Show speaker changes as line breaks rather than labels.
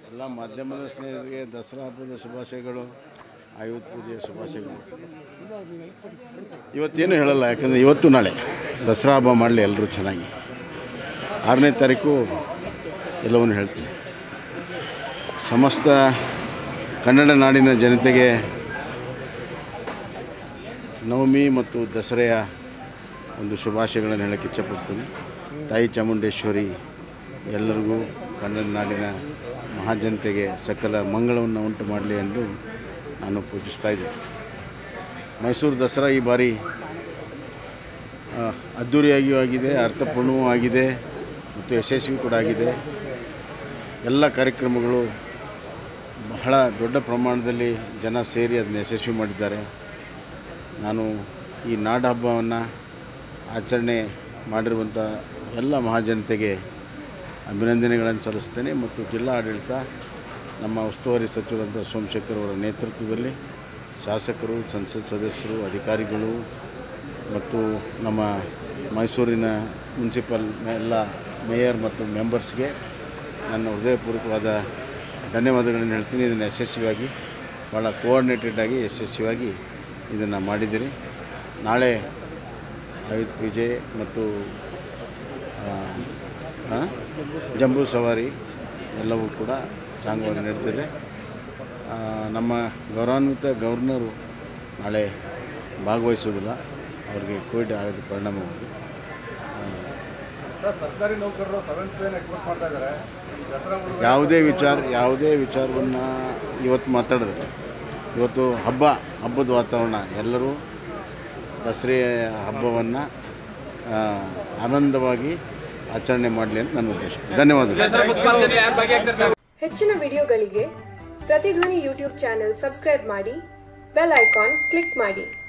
ಎಲ್ಲ ಮಾಧ್ಯಮದ ಸ್ನೇಹಿತರಿಗೆ ದಸರಾ ಹಬ್ಬದ ಶುಭಾಶಯಗಳು ಆಯುಧ ಪೂಜೆಯ ಶುಭಾಶಯಗಳು ಇವತ್ತೇನು ಹೇಳಲ್ಲ ಯಾಕಂದರೆ ಇವತ್ತು ನಾಳೆ ದಸರಾ ಹಬ್ಬ ಮಾಡಲಿ ಎಲ್ಲರೂ ಚೆನ್ನಾಗಿ ಆರನೇ ತಾರೀಕು ಎಲ್ಲವನ್ನು ಹೇಳ್ತೀನಿ ಸಮಸ್ತ ಕನ್ನಡ ನಾಡಿನ ಜನತೆಗೆ ನವಮಿ ಮತ್ತು ದಸರೆಯ ಒಂದು ಶುಭಾಶಯಗಳನ್ನು ಹೇಳೋಕ್ಕೆ ಇಚ್ಛಪಡ್ತೀನಿ ತಾಯಿ ಚಾಮುಂಡೇಶ್ವರಿ ಎಲ್ಲರಿಗೂ ಕನ್ನಡ ನಾಡಿನ ಮಹಾಜನತೆಗೆ ಸಕಲ ಮಂಗಳವನ್ನು ಉಂಟು ಮಾಡಲಿ ಎಂದು ನಾನು ಪೂಜಿಸ್ತಾ ಇದ್ದೀನಿ ಮೈಸೂರು ದಸರಾ ಈ ಬಾರಿ ಆ, ಅದ್ಧೂರಿಯಾಗಿಯೂ ಆಗಿದೆ ಅರ್ಥಪೂರ್ಣವೂ ಆಗಿದೆ ಮತ್ತು ಯಶಸ್ವಿ ಕೂಡ ಆಗಿದೆ ಎಲ್ಲ ಕಾರ್ಯಕ್ರಮಗಳು ಬಹಳ ದೊಡ್ಡ ಪ್ರಮಾಣದಲ್ಲಿ ಜನ ಸೇರಿ ಅದನ್ನ ಯಶಸ್ವಿ ಮಾಡಿದ್ದಾರೆ ನಾನು ಈ ನಾಡ ಹಬ್ಬವನ್ನು ಆಚರಣೆ ಮಾಡಿರುವಂಥ ಎಲ್ಲ ಮಹಾಜನತೆಗೆ ಅಭಿನಂದನೆಗಳನ್ನು ಸಲ್ಲಿಸ್ತೇನೆ ಮತ್ತು ಜಿಲ್ಲಾ ಆಡಳಿತ ನಮ್ಮ ಉಸ್ತುವಾರಿ ಸಚಿವರಾದ ಸೋಮಶೇಖರ್ ಅವರ ನೇತೃತ್ವದಲ್ಲಿ ಶಾಸಕರು ಸಂಸತ್ ಸದಸ್ಯರು ಅಧಿಕಾರಿಗಳು ಮತ್ತು ನಮ್ಮ ಮೈಸೂರಿನ ಮುನ್ಸಿಪಲ್ ಎಲ್ಲ ಮೇಯರ್ ಮತ್ತು ಮೆಂಬರ್ಸ್ಗೆ ನನ್ನ ಹೃದಯಪೂರ್ವಕವಾದ ಧನ್ಯವಾದಗಳನ್ನು ಹೇಳ್ತೀನಿ ಇದನ್ನು ಯಶಸ್ವಿಯಾಗಿ ಭಾಳ ಕೋಆರ್ಡಿನೇಟೆಡ್ ಆಗಿ ಯಶಸ್ವಿಯಾಗಿ ಇದನ್ನು ಮಾಡಿದ್ದೀರಿ ನಾಳೆ ಆಯುಧ ಪೂಜೆ ಮತ್ತು ಆ, ಆ, ಜಂಬೂ ಸವಾರಿ ಎಲ್ಲವೂ ಕೂಡ ಸಾಂಗವಾಗಿ ನಡೀತಿದೆ ಆ, ನಮ್ಮ ಗೌರವಾನ್ವಿತ ಗವರ್ನರು ನಾಳೆ ಭಾಗವಹಿಸುವುದಿಲ್ಲ ಅವರಿಗೆ ಕೋವಿಡ್ ಆಗೋದು ಪರಿಣಾಮವಾಗಿ
ಸರ್ ಸರ್ಕಾರಿ ನೌಕರರು ಸೆವೆಂತ್ ಪೇನ ಎಕ್ಸ್ಪೆಕ್ಟ್ ಮಾಡ್ತಾ ಇದ್ದಾರೆ ಈ ದಸರಾ ಉಡುಗೊರೆ
ಯಾವುದೇ ವಿಚಾರ ಯಾವುದೇ ವಿಚಾರವನ್ನು ಇವತ್ತು ಮಾತಾಡಿದ್ರೆ ಇವತ್ತು ಹಬ್ಬ ಹಬ್ಬದ ವಾತಾವರಣ ಎಲ್ಲರೂ ದಸರೆ ಹಬ್ಬವನ್ನು ಆನಂದವಾಗಿ ಆಚರಣೆ ಮಾಡಲಿ ಅಂತ ನನ್ನ ಉದ್ದೇಶ ಧನ್ಯವಾದಗಳು
ಹೆಚ್ಚಿನ ವಿಡಿಯೋಗಳಿಗೆ ಪ್ರತಿಧ್ವನಿ ಯೂಟ್ಯೂಬ್ ಚಾನೆಲ್ ಸಬ್ಸ್ಕ್ರೈಬ್ ಮಾಡಿ ಬೆಲ್ ಐಕಾನ್ ಕ್ಲಿಕ್ ಮಾಡಿ